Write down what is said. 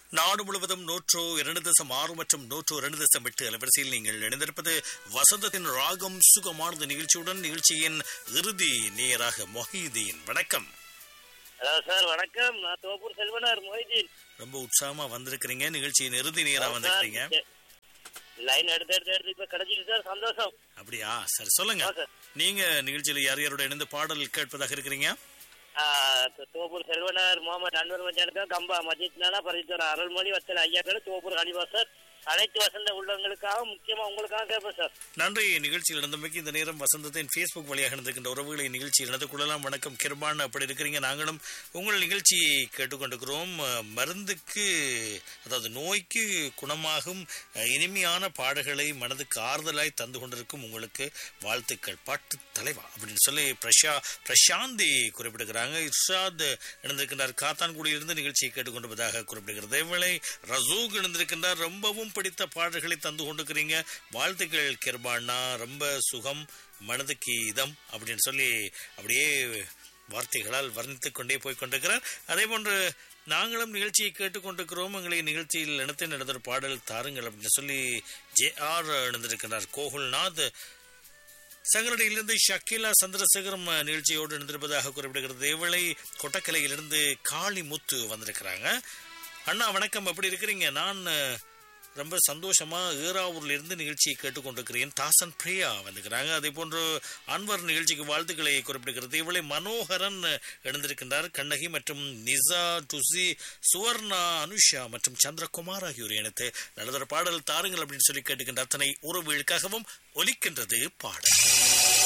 நாடு முழுவதும் நூற்று இரண்டு தசம் ஆறு மற்றும் நூற்று இரண்டு தசம் எட்டு அலைவரிசையில் நீங்கள் இணைந்திருப்பது வசந்தத்தின் ராகம் சுகமானது நிகழ்ச்சியுடன் நிகழ்ச்சியின் இறுதி நேராக மொஹீதீன் வணக்கம் ஹலோ சார் வணக்கம் நான் தோப்பூர் செல்வனார் மொய்தீன் ரொம்ப உற்சாகமா வந்திருக்கிறீங்க நிகழ்ச்சியின் இறுதி நேரா வந்திருக்கிறீங்க லைன் எடுத்து எடுத்து எடுத்து இப்ப கிடைச்சிட்டு சார் சந்தோஷம் அப்படியா சரி சொல்லுங்க ஆ, சார். நீங்க நிகழ்ச்சியில யார் யாரோட இணைந்து பாடல் கேட்பதாக இருக்கிறீங்க ஆ, தோ- தோப்பூர் செல்வனார் முகமது அன்வர் மச்சானுக்கு கம்பா மஜித் நானா பரிசுத்தர் அருள்மொழி வத்தல் ஐயாக்கள் தோப்பூர் ஹனிவா சார் அனைத்து வசந்த உள்ளவங்களுக்காக முக்கியமா உங்களுக்காக கேட்பேன் சார் நன்றி நிகழ்ச்சியில் இணைந்தமைக்கு இந்த நேரம் வசந்தத்தின் ஃபேஸ்புக் வழியாக இருந்திருக்கின்ற உறவுகளை நிகழ்ச்சியில் இணைந்து கொள்ளலாம் வணக்கம் கிருபான் அப்படி இருக்கிறீங்க நாங்களும் உங்கள் நிகழ்ச்சியை கேட்டுக்கொண்டிருக்கிறோம் அஹ், மருந்துக்கு அதாவது நோய்க்கு குணமாகும் அஹ், இனிமையான பாடல்களை மனதுக்கு ஆறுதலாய் தந்து கொண்டிருக்கும் உங்களுக்கு வாழ்த்துக்கள் பாட்டு தலைவா அப்படின்னு சொல்லி பிரஷா பிரசாந்தி குறிப்பிடுகிறாங்க இர்ஷாத் இணைந்திருக்கின்றார் காத்தான்குடியிலிருந்து நிகழ்ச்சியை கேட்டுக்கொண்டிருப்பதாக குறிப்பிடுகிறது இதேவேளை ரசூக் இணைந்திருக்கின்றார் ரொம்பவும் பிடித்த பாடல்களை தந்து கொண்டிருக்கிறீங்க வாழ்த்துக்கள் கிருபாண்ணா ரொம்ப சுகம் மனதுக்கு இதம் அப்படின்னு சொல்லி அப்படியே வார்த்தைகளால் வர்ணித்துக் கொண்டே போய் கொண்டிருக்கிறார் அதே போன்று நாங்களும் நிகழ்ச்சியை கேட்டுக்கொண்டிருக்கிறோம் எங்களை நிகழ்ச்சியில் இனத்தை நடந்த பாடல் தாருங்கள் அப்படின்னு சொல்லி ஜே ஆர் இணைந்திருக்கிறார் கோகுல்நாத் சங்கரடியிலிருந்து ஷக்கீலா சந்திரசேகரம் அஹ், நிகழ்ச்சியோடு இணைந்திருப்பதாக குறிப்பிடுகிறது இவளை கொட்டக்கலையிலிருந்து காளி முத்து வந்திருக்கிறாங்க அண்ணா வணக்கம் எப்படி இருக்கிறீங்க நான் அஹ், ரொம்ப சந்தோஷமா ஈராவூர்ல இருந்து நிகழ்ச்சியை கேட்டுக்கொண்டிருக்கிறேன் தாசன் பிரியா வந்திருக்கிறாங்க அதே போன்று அன்வர் நிகழ்ச்சிக்கு வாழ்த்துக்களை குறிப்பிடுகிறது இவளை மனோகரன் எழுந்திருக்கின்றார் கண்ணகி மற்றும் நிசா டுசி சுவர்ணா அனுஷா மற்றும் சந்திரகுமார் ஆகியோர் இணைத்து நல்லதொரு பாடல் தாருங்கள் அப்படின்னு சொல்லி கேட்டுக்கின்ற அத்தனை உறவுகளுக்காகவும் ஒலிக்கின்றது பாடல்